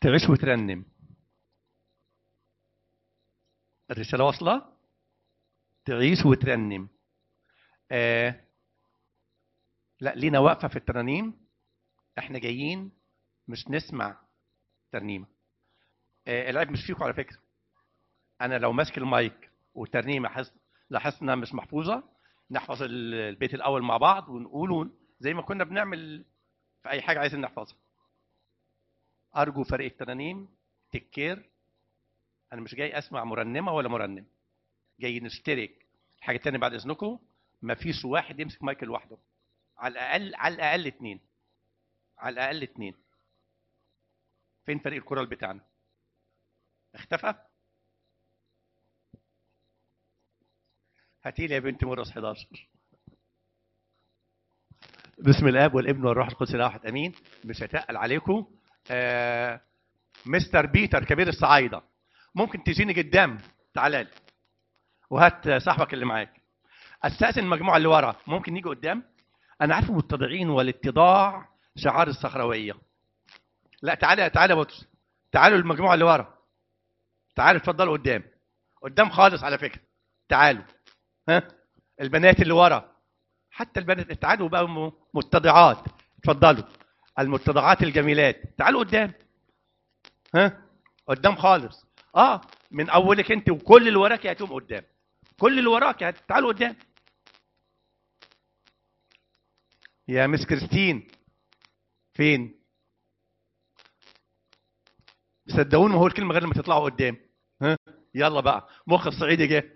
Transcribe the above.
تعيش وترنم الرسالة واصلة تعيش وترنم آه لا لينا واقفة في الترانيم احنا جايين مش نسمع ترنيمة آه العيب مش فيكم على فكرة انا لو ماسك المايك وترنيمة حس... لاحظت انها مش محفوظة نحفظ ال- البيت الاول مع بعض ونقوله زي ما كنا بنعمل في اي حاجة عايزين نحفظها ارجو فريق الترانيم تكير انا مش جاي اسمع مرنمه ولا مرنم جاي نشترك الحاجه الثانيه بعد اذنكم ما فيش واحد يمسك مايك لوحده على الاقل على الاقل اثنين على الاقل اثنين فين فريق الكورال بتاعنا اختفى هاتي لي يا بنت مرقس 11 بسم الاب والابن والروح القدس الاله واحد امين مش هتقل عليكم آه مستر بيتر كبير الصعايده ممكن تجيني قدام تعال لي وهات صاحبك اللي معاك استاذن المجموعه اللي ورا ممكن يجي قدام انا عارف المتضعين والاتضاع شعار الصخرويه لا تعالى تعالى يا بطرس تعالوا المجموعه اللي ورا تعالوا اتفضلوا قدام قدام خالص على فكره تعالوا ها البنات اللي ورا حتى البنات تعالوا بقى م- متضعات اتفضلوا المتضعات الجميلات تعالوا قدام ها قدام خالص اه من اولك انت وكل اللي وراك هتقوم قدام كل اللي وراك هت- تعالوا قدام يا مس كريستين فين صدقوني ما هو الكلمه غير لما تطلعوا قدام ها يلا بقى مخ الصعيدي جه